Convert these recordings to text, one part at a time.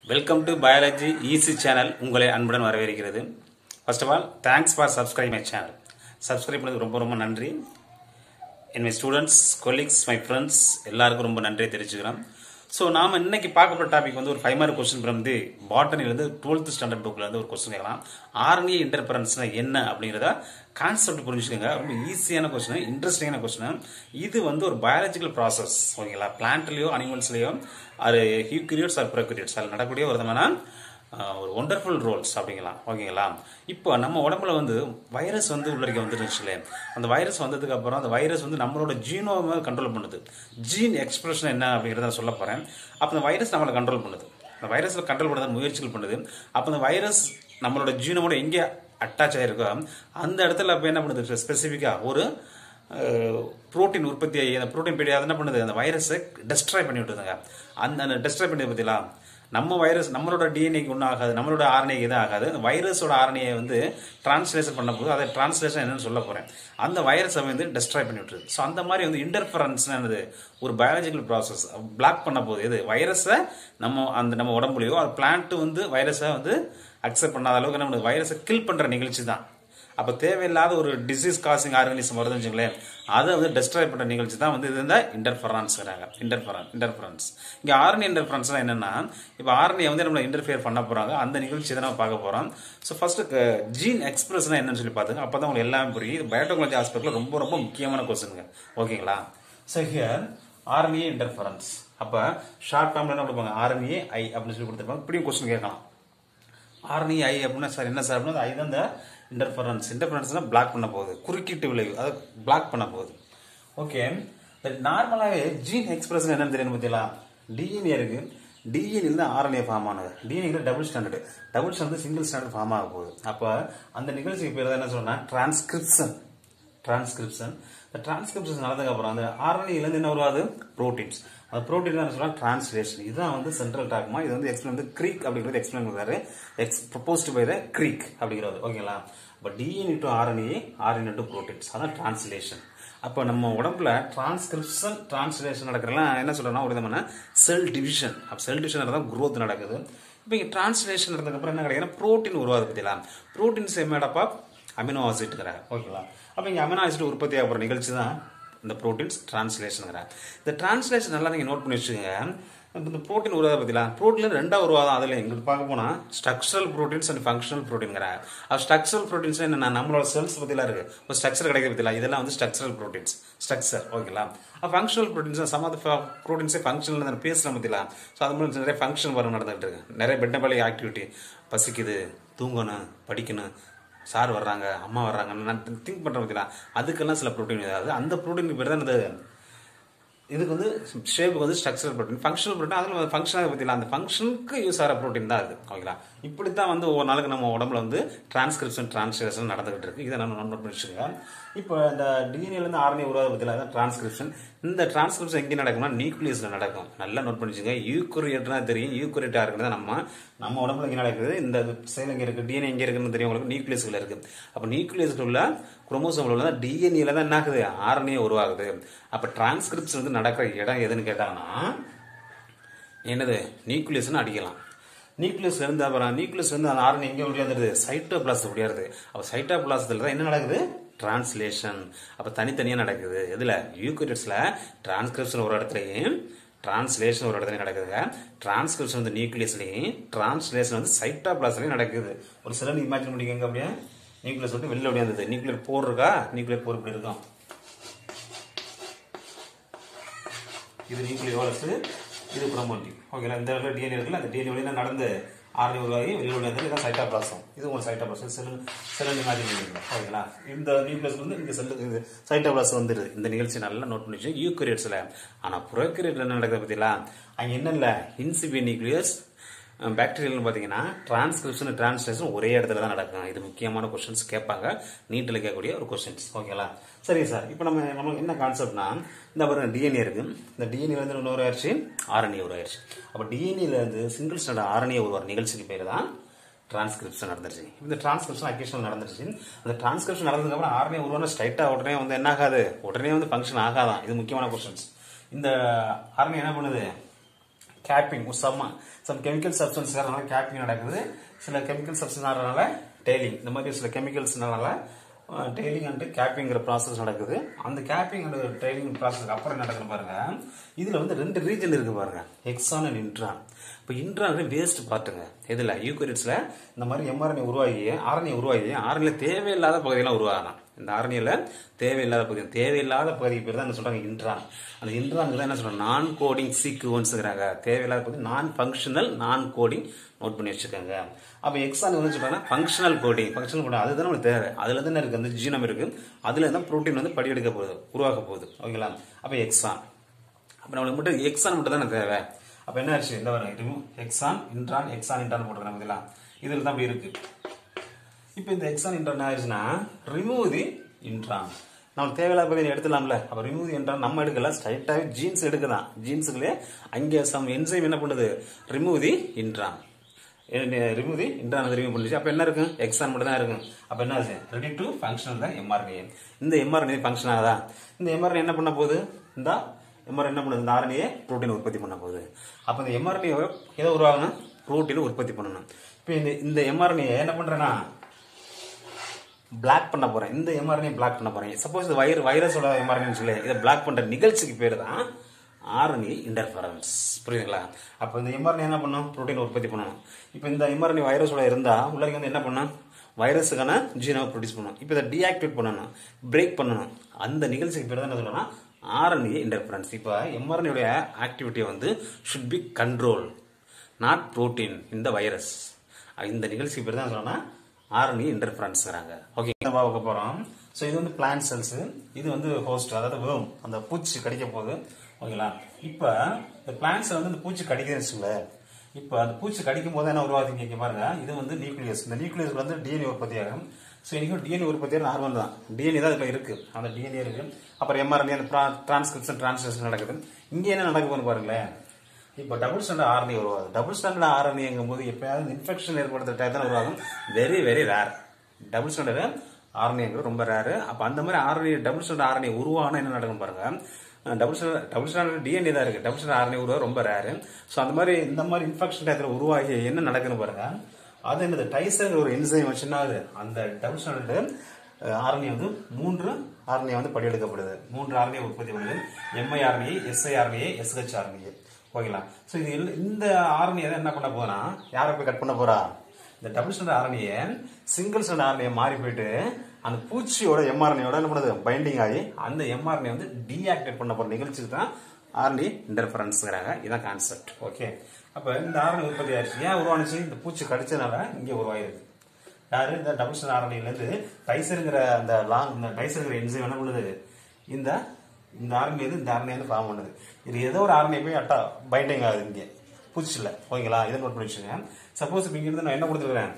welcome to biology easy channel உங்களை அன்புடன் வரவேற்கிறது first of all thanks for subscribe my channel subscribe பண்ணதுக்கு ரொம்ப ரொம்ப நன்றி என் my students colleagues my friends எல்லாருக்கும் ரொம்ப நன்றியை தெரிவிச்சுக்கிறோம் ஸோ நாம இன்னைக்கு பார்க்க போகிற டாபிக் வந்து ஒரு ஃபைவ் மார்க் கொஸ்டின் வந்து பாட்டனிலேருந்து டுவெல்த் ஸ்டாண்டர்ட் புக்கில் இருந்து ஒரு கொஸ்டின் கேட்கலாம் ஆர்னிய இன்டர்பரன்ஸ்னா என்ன அப்படிங்கிறத கான்செப்ட் புரிஞ்சுக்கோங்க ரொம்ப ஈஸியான கொஸ்டின் இன்ட்ரெஸ்டிங்கான கொஸ்டின் இது வந்து ஒரு பயாலஜிக்கல் ப்ராசஸ் ஓகேங்களா பிளான்ட்லேயோ அனிமல்ஸ்லேயோ அது ஹியூக்ரியட்ஸ் ஆர் ப்ரோக்ரியட்ஸ் அதில் நடக்கக்கூடிய ஒரு விதமான ஆஹ், ஒரு ஒண்டர்ஃபுல் ரோல்ஸ் அப்படிங்களா ஓகேங்களா இப்போ நம்ம உடம்புல வந்து வைரஸ் வந்து உள்ளடிக்க வந்துருந்துச்சுல அந்த வைரஸ் வந்ததுக்கு அப்புறம் அந்த வைரஸ் வந்து நம்மளோட ஜீனோவை கண்ட்ரோல் பண்ணுது ஜீன் எக்ஸ்பிரஷன் என்ன அப்படிங்கிறத நான் சொல்ல போறேன் அப்போ அந்த வைரஸ் நம்மளை கண்ட்ரோல் பண்ணுது அந்த வைரஸில் கண்ட்ரோல் பண்ண முயற்சிகள் பண்ணுது அப்போ அந்த வைரஸ் நம்மளோட ஜீனோட எங்கே அட்டாச் ஆயிருக்கோ அந்த இடத்துல அப்போ என்ன பண்ணுது ஸ்பெசிஃபிக்காக ஒரு புரோட்டீன் உற்பத்தி ஆகி அந்த புரோட்டீன் பீடி அது என்ன பண்ணுது அந்த வைரஸை டெஸ்ட்ராய் பண்ணி விட்டுதுங்க அந்த அந்த டெஸ்ட்ராய் பண்ணி பத்திலா நம்ம வைரஸ் நம்மளோட டிஎன்ஏக்கு ஒன்றும் ஆகாது நம்மளோட ஆர்என்ஏக்கு எதுவும் ஆகாது அந்த வைரஸோட ஆர்என்ஏ வந்து டிரான்ஸ்லேஷன் பண்ண போது அதை டிரான்ஸ்லேஷன் என்னன்னு சொல்ல போறேன் அந்த வைரஸை வந்து டெஸ்ட்ராய் பண்ணி விட்டுருது ஸோ அந்த மாதிரி வந்து இன்டர்ஃபரன்ஸ் என்னது ஒரு பயாலஜிக்கல் ப்ராசஸ் பிளாக் பண்ண போகுது எது வைரஸை நம்ம அந்த நம்ம உடம்புலையோ அது பிளான்ட் வந்து வைரஸை வந்து அக்செப்ட் பண்ணாத அளவுக்கு நம்ம வைரஸை கில் பண்ற நிகழ்ச்சி தான் அப்போ தேவையில்லாத ஒரு டிசீஸ் காசிங் ஆர்கனிசம் வருதுன்னு வச்சுங்களேன் அதை வந்து டெஸ்ட்ராய் பண்ணுற நிகழ்ச்சி தான் வந்து இது இந்த இன்டர்ஃபரன்ஸ்ங்கிறாங்க இன்டர்ஃபரன் இன்டர்ஃபரன்ஸ் இங்கே ஆர்னி இன்டர்ஃபரன்ஸ்னா என்னன்னா இப்போ ஆர்னியை வந்து நம்மளை இன்டர்ஃபியர் பண்ண போகிறாங்க அந்த நிகழ்ச்சி தான் நம்ம பார்க்க போகிறோம் ஸோ ஃபர்ஸ்ட்டு ஜீன் எக்ஸ்பிரஸ்னா என்னன்னு சொல்லி பார்த்துங்க அப்போ தான் உங்களுக்கு எல்லாமே புரியும் இது பயோடெக்னாலஜி ஆஸ்பெக்டில் ரொம்ப ரொம்ப முக்கியமான கொஸ்டினுங்க ஓகேங்களா ஸோ ஹியர் ஆர்னிஏ இன்டர்ஃபரன்ஸ் அப்போ ஷார்ட் ஃபார்ம்ல என்ன கொடுப்பாங்க ஆர்னிஏ ஐ அப்படின்னு சொல்லி கொடுத்துருப்பாங்க இப்படியும் கொஸ்டின் கேட்கலாம் ஆர்னி ஐ அப்படின்னா சார் என்ன சார் அப்படின்னா ஐ தான் இந்த இன்டர்ஃபரன்ஸ் இன்டர்ஃபரன்ஸ்னா பிளாக் பண்ண போகுது குறுக்கீட்டு விளைவு அதை பிளாக் பண்ண போகுது ஓகே நார்மலாகவே ஜீன் எக்ஸ்பிரஸ் என்னன்னு தெரியும் பார்த்தீங்களா டிஎன்ஏ இருக்கு டிஎன்ஏ தான் ஆர்என்ஏ ஃபார்ம் ஆனது DNA double standard double standard single standard form ஆக போகுது அப்போ அந்த நிகழ்ச்சிக்கு பேர் தான் என்ன சொன்னா டிரான்ஸ்கிரிப்ஷன் டிரான்ஸ்கிரிப்ஷன் இந்த டிரான்ஸ்கிரிப்ஷன் நடந்ததுக்கு அப்புறம் அந்த ஆர்என்ஏலேருந்து என்ன உருவாது ப்ரோட்டீன்ஸ் அந்த ப்ரோட்டீன் என்ன சொல்லலாம் டிரான்ஸ்லேஷன் இதுதான் வந்து சென்ட்ரல் டாக்மா இது வந்து எக்ஸ்பிளைன் வந்து க்ரீக் அப்படிங்கிறது எக்ஸ்பிளைன் பண்ணுறாரு X proposed by the Crick அப்படிங்கிறது ஓகேங்களா இப்போ DNA to RNA RNA to proteins அதான் டிரான்ஸ்லேஷன் அப்போ நம்ம உடம்புல டிரான்ஸ்கிரிப்ஷன் டிரான்ஸ்லேஷன் நடக்கிறலாம் என்ன சொல்றோம்னா ஒரு விதமான செல் டிவிஷன் அப்போ செல் டிவிஷன் நடந்தால் growth நடக்குது இப்போ இங்கே டிரான்ஸ்லேஷன் நடந்ததுக்கப்புறம் என்ன கிடைக்குதுன்னா ப்ரோட்டீன் உருவாது பற்றியா ப்ரோட்டீன்ஸ் மேடப்பா அமினோ ஆசிட்ங்கிறாங்க ஓகேங்களா அப்போ இங்கே அமினோ ஆசிட் உற்பத்தி ஆகிற நிகழ்ச்சி தான் இந்த ப்ரோட்டீன்ஸ் டிரான்ஸ்லேஷனுங்கிறாங்க இந்த டிரான்ஸ்லேஷன் நல்லா நீங்கள் நோட் பண்ணி வச்சுக்கோங்க இப்போ இந்த ப்ரோட்டீன் உருவாத பற்றிலாம் ப்ரோட்டீன் ரெண்டாவது உருவாதம் அதில் எங்களுக்கு பார்க்க போனால் ஸ்ட்ரக்சரல் ப்ரோட்டீன்ஸ் அண்ட் ஃபங்க்ஷனல் ப்ரோட்டீன்ங்கிறாங்க அது ஸ்ட்ரக்சரல் ப்ரோட்டீன்ஸ் என்ன நம்மளோட செல்ஸ் பற்றிலாம் இருக்கு ஒரு ஸ்ட்ரக்சர் கிடைக்கிற பற்றிலாம் இதெல்லாம் வந்து ஸ்ட்ரக்சரல் ப்ரோட்டீன்ஸ் ஸ்ட்ரக்சர் ஓகேங்களா ஃபங்க்ஷனல் ப்ரோட்டீன்ஸ் சம் ஆஃப் ப்ரோட்டீன்ஸே ஃபங்க்ஷனல் பேசலாம் பற்றிலாம் ஸோ அது மாதிரி நிறைய ஃபங்க்ஷன் வர நடந்துகிட்டு இருக்கு நிறைய பெட்டபாலி ஆக்டிவிட்டி பசிக்குது தூங்கணும் படிக்கணும் சார் வர்றாங்க அம்மா வர்றாங்க நான் திங்க் பண்ணுற பற்றிலாம் அதுக்கெல்லாம் சில ப்ரோட்டீன் ஏதாவது அந்த ப்ரோட்டீன் பேர் தான் இந்த இதுக்கு வந்து ஷேப்புக்கு வந்து ஸ்ட்ரக்சரல் ப்ரோட்டீன் ஃபங்க்ஷனல் ப்ரோட்டீன் அதில் ஃபங்க்ஷனாக பற்றிலாம் அந்த ஃபங்க்ஷனுக்கு யூஸ் ஆகிற ப்ரோட்டீன் தான் அது ஓகேங்களா இப்படி தான் வந்து ஒவ்வொரு நாளுக்கு நம்ம உடம்புல வந்து டிரான்ஸ்கிரிப்ஷன் டிரான்ஸ்லேஷன் நடந்துகிட்டு இருக்கு இதை நம்ம நோட் பண்ணி வச்சுக்கோங்க இப்போ இந்த டிஎன்ஏலேருந்து ஆர்என்ஏ உருவாத பற்றியில் தான் டிரான்ஸ்கிரிப்ஷன் இந்த டிரான்ஸ்கிரிப்ஷன் எங்கே நடக்கும்னா நியூக்ளியஸில் நடக்கும் நல்லா நோட் பண்ணி வச்சுக்கோங்க யூக்குரியட்னா தெரியும் யூக்குரியட்டாக இருக்கிறது நம்ம நம்ம உடம்புல இங்கே நடக்குது இந்த செயல் இங்கே இருக்குது டிஎன்ஏ எங்கே இருக்குன்னு தெரியும் உங்களுக்கு நியூக்ளியஸ்ல இருக்குது அப்போ நியூக்ளியஸ்ல உள்ள குரோமோசோமில் உள்ள டிஎன்ஏல தான் என்ன ஆகுது ஆர்என்ஏ உருவாகுது அப்போ டிரான்ஸ்கிரிப்ஷன் வந்து நடக்கிற இடம் எதுன்னு கேட்டாங்கன்னா என்னது நியூக்ளியஸ்னு அடிக்கலாம் நியூக்ளியஸ் இருந்து அப்புறம் நியூக்ளியஸ் வந்து அந்த ஆர்என்ஏ எங்கே ஒடியாந்துருது சைட்டோபிளாஸ் ஒடியாருது அப்போ சைட்டோபிளாசத்தில் தான் என்ன நடக்குது டிரான்ஸ்லேஷன் அப்போ தனித்தனியாக நடக்குது எதில் யூக்ரியட்ஸில் டிரான்ஸ்கிரிப்ஷன் ஒரு இடத்துலையும் டிரான்ஸ்லேஷன் ஒரு இடத்துல நடக்குதுங்க டிரான்ஸ்கிரிப்ஷன் வந்து நியூக்ளியஸ்லையும் டிரான்ஸ்லேஷன் வந்து சைட்டோபிளாஸ்லையும் நடக்குது ஒரு சிலர் இமேஜின் பண்ணிக்கோங்க அப்படியே நியூக்ளியஸ் வந்து வெளில ஒடியாந்தது நியூக்ளியர் போர் இருக்கா நியூக்ளியர் போர் இப்படி இருக்கும் இது நியூக்ளியோலஸ் இது ப்ரோமோட்டிவ் ஓகேங்களா இந்த இடத்துல டிஎன்ஏ இருக்குல்ல அந்த டிஎன்ஏ வழியா நடந்து ஆர்னி உருவாகி வெளியில் ஒடியாந்து இதான் சைட்டோபிளாசம் இது ஒரு சைட்டோபிளாசம் செல் செல் இமேஜின் பண்ணிக்கலாம் ஓகேங்களா இந்த நியூக்ளியஸ் வந்து இந்த செல் இது சைட்டோபிளாஸ் வந்துருது இந்த நிகழ்ச்சி நல்லா நோட் பண்ணி வச்சு யூக்ரியட்ஸில் ஆனால் ப்ரோக்ரியட்ல என்ன நடக்குது பார்த்தீங்களா அங்கே என்ன இல்லை இன்சிபி நியூக்ளியஸ் பாக்டீரியல்னு பார்த்தீங்கன்னா டிரான்ஸ்கிரிப்ஷன் டிரான்ஸ்லேஷன் ஒரே இடத்துல தான் நடக்கும் இது முக்கியமான கொஸ்டின்ஸ் கேட்பாங்க நீட்டில் கேட்கக்கூடிய ஒரு கொஸ்டின்ஸ் ஓகேங்களா சரிங்க சார் இப்போ நம்ம நமக்கு என்ன கான்செப்ட்னா இந்த பாருங்க டிஎன்ஏ இருக்கு இந்த டிஎன்ஏ வந்து ஒன்று உருவாயிருச்சு ஆர்என்ஏ உருவாயிருச்சு அப்போ டிஎன்ஏல இருந்து சிங்கிள் ஸ்டாண்டர்ட் ஆர்என்ஏ உருவார நிகழ்ச்சிக்கு பேர் தான் டிரான்ஸ்கிரிப்ஷன் நடந்துருச்சு இந்த டிரான்ஸ்கிரிப்ஷன் அக்கேஷன் நடந்துருச்சு அந்த டிரான்ஸ்கிரிப்ஷன் நடந்ததுக்கு அப்புறம் ஆர்என்ஏ உருவான ஸ்ட்ரைட்டாக உடனே வந்து என்ன ஆகாது உடனே வந்து ஃபங்க்ஷன் ஆகாதான் இது முக்கியமான கொஸ்டின்ஸ் இந்த ஆர்என்ஏ என்ன பண்ணுது capping some some chemical substance capping நடக்குது சில கெமிக்கல் சப்ஸ்டன்ஸ் ஆகிறதுனால டெய்லிங் இந்த மாதிரி சில கெமிக்கல்ஸ்னால டெய்லிங் அண்ட் கேப்பிங்கிற ப்ராசஸ் நடக்குது அந்த கேப்பிங் அண்ட் ட்ரெயிலிங் ப்ராசஸ்க்கு அப்புறம் என்ன நடக்குது பாருங்க இதுல வந்து ரெண்டு ரீஜன் இருக்கு பாருங்க எக்ஸான் அண்ட் இன்ட்ரான் இப்போ இன்ட்ரான் வேஸ்ட் பார்ட்டுங்க இதில் யூகரிட்ஸில் இந்த மாதிரி எம்ஆர்என்ஏ உருவாகி ஆர்என்ஏ உருவாகி ஆர்என்ஏ தேவையில்லாத பகுதியெல்லாம் உருவாகலாம் இந்த ஆர்என்ஏல தேவையில்லாத பகுதி தேவையில்லாத பகுதிக்கு பேர் தான் என்ன சொல்றாங்க இன்ட்ரான் அந்த இன்ட்ரான் என்ன சொல்றாங்க நான் கோடிங் சீக்வன்ஸுங்கிறாங்க தேவையில்லாத பகுதி நான் ஃபங்க்ஷனல் நான் கோடிங் நோட் பண்ணி வச்சுக்கோங்க அப்போ எக்ஸான் வந்து சொல்றாங்கன்னா ஃபங்க்ஷனல் கோடிங் ஃபங்க்ஷனல் கோடிங் அதுதான் நமக்கு தேவை அதுல தான் இருக்கு அந்த ஜீனம் இருக்கு அதுல தான் புரோட்டீன் வந்து படி எடுக்க போகுது உருவாக்க போகுது ஓகேங்களா அப்போ எக்ஸான் அப்போ நம்மளுக்கு மட்டும் எக்ஸான் மட்டும் தானே தேவை அப்போ என்ன ஆச்சு இந்த வரும் remove exon intron exon intron போட்டுருக்காங்க இதெல்லாம் இதில் தான் அப்படி இருக்கு இப்போ இந்த எக்ஸான் இன்ட்ரான் என்ன ஆயிடுச்சுன்னா ரிமூவ் தி இன்ட்ரான் நம்ம தேவையில்லாத பகுதியை எடுத்துலாம்ல அப்போ ரிமூவ் தி இன்ட்ரான் நம்ம எடுக்கல ஸ்ட்ரைட்டாகவே ஜீன்ஸ் எடுக்கலாம் ஜீன்ஸுக்குள்ளே அங்கே சம் என்சைம் என்ன பண்ணுது remove the intron remove the intron remove பண்ணிச்சு அப்போ என்ன இருக்கும் எக்ஸான் மட்டும் தான் இருக்கும் அப்போ என்ன ஆச்சு ரெடி டு ஃபங்க்ஷனல் தான் எம்ஆர்ஏ இந்த எம்ஆர்ஏ ஃபங்க்ஷன் ஆகுதா இந்த எம்ஆர்ஏ என்ன பண்ண போகுது இந்த எம்ஆர்என் என்ன பண்ணுது இந்த ஆர்என்ஏ புரோட்டீன் உற்பத்தி பண்ண போகுது அப்போ இந்த எம்ஆர்என்ஏ எதை உருவாகணும் புரோட்டீன் உற்பத்தி பண்ணணும் இப்போ இந்த இந்த எம்ஆர்என்ஏ என்ன பண்றேன்னா பிளாக் பண்ண போறேன் இந்த எம்ஆர்என்ஏ பிளாக் பண்ண போறேன் சப்போஸ் இது வைர வைரஸோட எம்ஆர்என்ஏ சொல்லி இதை பிளாக் பண்ற நிகழ்ச்சிக்கு பேர் தான் ஆர்என்ஏ இன்டர்ஃபரன்ஸ் புரியுதுங்களா அப்போ இந்த எம்ஆர்என்ஏ என்ன பண்ணும் புரோட்டீன் உற்பத்தி பண்ணணும் இப்போ இந்த எம்ஆர்என்ஏ வைரஸோட இருந்தா உள்ளே வந்து என்ன பண்ணும் வைரஸுக்கான ஜீனவை ப்ரொடியூஸ் பண்ணணும் இப்போ இதை டீஆக்டிவேட் பண்ணணும் பிரேக் பண்ணணும் அந்த நிகழ்ச்சிக்கு பேர் தான் என்ன சொல்லணும்னா ஆர்என்ஏ இன்டர்ஃபரன்ஸ் இப்போ எம்ஆர்என்ஏடைய ஆக்டிவிட்டியை வந்து should be control not protein இந்த வைரஸ் இந்த நிகழ்ச்சிக்கு பேர் தான் சொல்லணும்னா ஆர்என்ஏ இன்டர்ஃபரன்ஸ்ங்கிறாங்க ஓகே இந்த பார்க்க போகிறோம் ஸோ இது வந்து பிளான்ட் செல்ஸ் இது வந்து ஹோஸ்ட் அதாவது வேம் அந்த பூச்சி கடிக்க போகுது ஓகேங்களா இப்போ இந்த பிளான்ட்ஸில் வந்து இந்த பூச்சி கடிக்குதுன்னு வச்சுங்களேன் இப்போ அந்த பூச்சி கடிக்கும் போது என்ன உருவாகுது இங்கே பாருங்க இது வந்து நியூக்ளியஸ் இந்த நியூக்ளியஸ் வந்து டிஎன்ஏ உற்பத்தி ஆகும் ஸோ இன்னைக்கும் டிஎன்ஏ உற்பத்தியாக நார்மல் தான் டிஎன்ஏ தான் இதில் இருக்கு அந்த டிஎன்ஏ இருக்கு அப்புறம் எம்ஆர்என்ஏ அந்த டிரான்ஸ்கிரிப்ஷன் டிரான்ஸ்லேஷன் நடக்குது இங்கே என்ன நடக்குதுன்னு பாருங்களேன் இப்போ டபுள் ஸ்டாண்டர்ட் ஆர்என்ஏ உருவாகுது டபுள் ஸ்டாண்டர்ட் ஆர்என்ஏங்கும் போது எப்பயாவது இன்ஃபெக்ஷன் ஏற்படுத்துற டைம் தான் உருவாகும் very very rare double standard ஆர்என்ஏங்கிறது ரொம்ப ரேரு அப்போ அந்த மாதிரி ஆர்என்ஏ டபுள் ஸ்டாண்டர்ட் ஆர்என்ஏ உருவானா என்ன நடக்கும் பாருங்க double standard double standard DNA தான் இருக்கு டபுள் ஸ்டாண்டர்ட் ஆர்என்ஏ உருவா ரொம்ப ரேரு ஸோ அந்த மாதிரி இந்த மாதிரி இன்ஃபெக்ஷன் டயத்தில் உருவாகி என்ன நடக்குன்னு பாருங்க அது என்னது டைசர் ஒரு என்சைம் வச்சுனாது அந்த டபுள் ஸ்டாண்டர்ட் ஆர்என்ஏ வந்து மூன்று ஆர்என்ஏ வந்து படியெடுக்கப்படுது மூன்று ஆர்என்ஏ உற்பத்தி பண்ணுது MI RNA SI RNA SH RNA ஓகேங்களா ஸோ இது இல்ல- இந்த ஆர்என்ஏ தான் என்ன பண்ண போனா யாரை போய் கட் பண்ண போறா இந்த double standard RNA single standard RNA மாறி போயிட்டு அந்த பூச்சியோட எம்ஆர்என்ஏயோட என்ன பண்ணுது பைண்டிங் ஆகி அந்த எம்ஆர்என்ஏ வந்து டீஆக்டிவேட் பண்ண போற நிகழ்ச்சிக்கு தான் ஆர்என்ஏ இன்டர்ஃபரன்ஸ்ங்கிறாங்க இதான் கான்செப்ட் ஓகே அப்ப இந்த ஆர்என்ஏ உற்பத்தி ஆயிடுச்சு ஏன் உருவானுச்சு இந்த பூச்சி கடிச்சதுனால இங்கே உருவாயிருக்கு யாரு இந்த டபுள் ஸ்டாண்டர்ட் ஆர்என்ஏல இருந்து டைசருங்கிற அந்த லாங் இந்த டைசருங்கிற என்சைம் என்ன பண்ணுது இந்த இந்த ஆர்என்ஏ வந்து இந்த ஆர்என்ஏ வந்து ஃபார்ம் பண்ணுது இது ஏதோ ஒரு ஆர்என்ஏ போய் அட்டா பைண்டிங் ஆகுது இங்கே பூச்சியில் ஓகேங்களா இதை நோட் பண்ணி வச்சுங்க சப்போஸ் இப்போ இங்கிருந்து நான் என்ன கொடுத்துருக்கேன்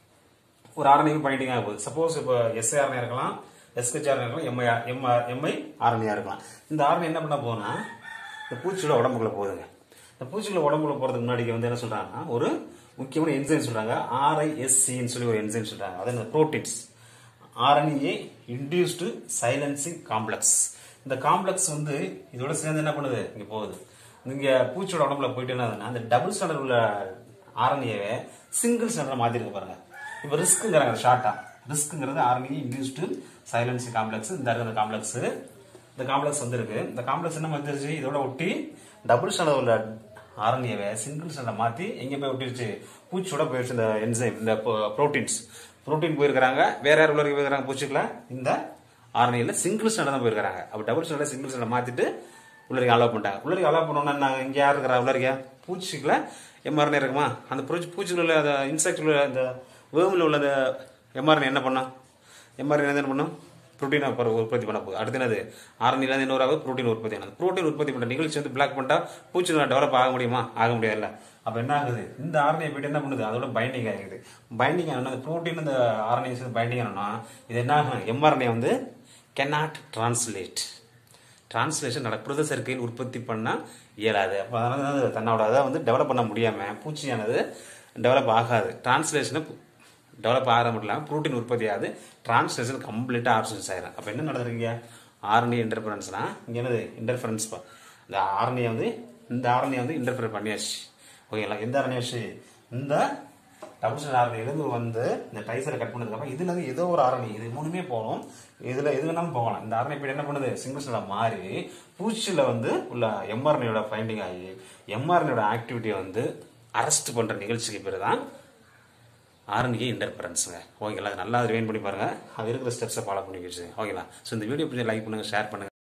ஒரு ஆர்என்ஏ பைண்டிங் ஆக போகுது சப்போஸ் இப்போ எஸ்ஐ ஆர்என்ஏ இருக்கலாம் எஸ்ஹெச் ஆர்என்ஏ இருக்கலாம் எம்ஐ எம்ஐ எம்ஐ ஆர்என்ஏ இருக்கலாம் இந்த ஆர்என்ஏ என்ன பண்ண போகுதுன்னா இந்த பூச்சியோட உடம்புக்குள்ள போகுதுங்க இந்த பூச்சியோட உடம்புக்குள்ள போறதுக்கு முன்னாடி வந்து என்ன சொல்றாங்கன்னா ஒரு முக்கியமான என்சைம் சொல்றாங்க ஆர்ஐஎஸ்சின்னு சொல்லி ஒரு என்சைம் சொல்றாங்க அது என்ன proteins RNA induced silencing complex இந்த காம்ப்ளெக்ஸ் வந்து இதோட சேர்ந்து என்ன பண்ணுது இங்க போகுது இங்க பூச்சியோட உடம்புல போயிட்டு என்ன ஆகுதுன்னா, அந்த டபுள் ஸ்டாண்டர்ட் உள்ள ஆர்என்ஏவை சிங்கிள் ஸ்டாண்டர்ட் மாத்திருக்கு பாருங்க இப்போ ரிஸ்க்குங்கிறாங்க ஷார்ட்டா ரிஸ்க்குங்கிறது ஆர்என்ஏ இன்டியூஸ்டு சைலன்சிங் காம்ப்ளெக்ஸ் இந்த இருக்கு அந்த காம்ப்ளெக்ஸ் இந்த காம்ப்ளெக்ஸ் வந்திருக்கு இந்த காம்ப்ளெக்ஸ் என்ன வந்துருச்சு இதோட ஒட்டி டபுள் ஸ்டாண்டர்ட் உள்ள ஆர்என்ஏவை சிங்கிள் ஸ்டாண்டர்ட் மாத்தி எங்க போய் ஒட்டிருச்சு பூச்சியோட போயிடுச்சு இந்த என்சைம் இந்த புரோட்டீன்ஸ் புரோட்டீன் போயிருக்கிறாங்க வேற யார் உள்ள போயிருக்காங்க பூச்சிக்குள்ள இந்த ஆர்என்ஏல சிங்கிள் ஸ்டாண்டர்ட் தான் போயிருக்காங்க அப்ப டபுள் ஸ்டாண்டர்ட் சிங்கிள் ஸ்டாண்டர்ட் மாத்திட்டு உள்ளருக்கு அலோவ் பண்ணிட்டாங்க உள்ளருக்கு அலோவ் பண்ணோம்னா நாங்க இங்க யார் இருக்கிறா உள்ளருக்க பூச்சிக்குள்ள எம்ஆர்என்ஏ இருக்குமா அந்த பூச்சி பூச்சிக்குள்ள உள்ள அந்த இன்செக்ட் உள்ள அந்த வேர்மில் உள்ள அந்த எம்ஆர்என்ஏ என்ன பண்ணும் எம்ஆர்என்ஏ என்ன பண்ணும் புரோட்டீன் உற்பத்தி பண்ண போகுது அடுத்து என்னது ஆர்என்ஏல என்ன ஒரு புரோட்டீன் உற்பத்தி ஆனது புரோட்டீன் உற்பத்தி பண்ண நிகழ்ச்சி வந்து பிளாக் பண்ணிட்டா பூச்சி டெவலப் ஆக முடியுமா ஆக முடியாதுல்ல அப்ப என்ன ஆகுது இந்த ஆர்என்ஏ போயிட்டு என்ன பண்ணுது அதோட பைண்டிங் ஆகிடுது பைண்டிங் ஆனா புரோட்டீன் இந்த ஆர்என்ஏ சேர்ந்து பைண்டிங் ஆனா இது என்ன ஆகும் எம்ஆர்என்ஏ வந்து cannot translate டிரான்ஸ்லேஷன் நட புரத சேர்க்கையில் உற்பத்தி பண்ண இயலாது அப்போ அதனால தான் அது தன்னோட அதை வந்து டெவலப் பண்ண முடியாம பூச்சியானது டெவலப் ஆகாது டிரான்ஸ்லேஷனை டெவலப் ஆகிற மட்டும் இல்லாமல் ப்ரோட்டீன் உற்பத்தி ஆகுது டிரான்ஸ்லேஷன் கம்ப்ளீட்டாக ஆப்ஷன்ஸ் ஆயிரும் அப்போ என்ன நடக்குதுங்க ஆர்என்ஏ இன்டர்ஃபரன்ஸ்னா இங்கே என்னது இன்டர்ஃபரன்ஸ் இந்த ஆர்என்ஏ வந்து இந்த ஆர்என்ஏ வந்து இன்டர்ஃபியர் பண்ணியாச்சு ஓகேங்களா எந்த ஆர்என்ஏ வச்சு இந்த டபுள் ஸ்டாண்ட் ஆர்என்ஏலேருந்து வந்து இந்த டைசரை கட் பண்ணதுக்கப்புறம் இதுல இருந்து ஏதோ ஒரு ஆர்என்ஏ இது மூணுமே போகணும் இதுல எது வேணாலும் போகலாம் இந்த ஆர்என்ஏ என்ன பண்ணுது சிங்கிள் ஸ்டாண்டா மாறி பூச்சியில் வந்து உள்ள எம்ஆர்என்ஏயோட ஃபைண்டிங் ஆகி எம்ஆர்என்ஏயோட ஆக்டிவிட்டியை வந்து அரெஸ்ட் பண்ற நிகழ்ச்சிக்கு பேர் தான் ஆர்என்ஏ இன்டர்பரன்ஸுங்க ஓகேங்களா அது நல்லா ரிவைன் பண்ணி பாருங்க அது இருக்கிற ஸ்டெப்ஸை ஃபாலோ பண்ணி வச்சு ஓகேங்களா ஸோ இந்த வீடியோ பிடிச்ச லைக் பண்ணுங்க ஷேர் பண்ணுங்க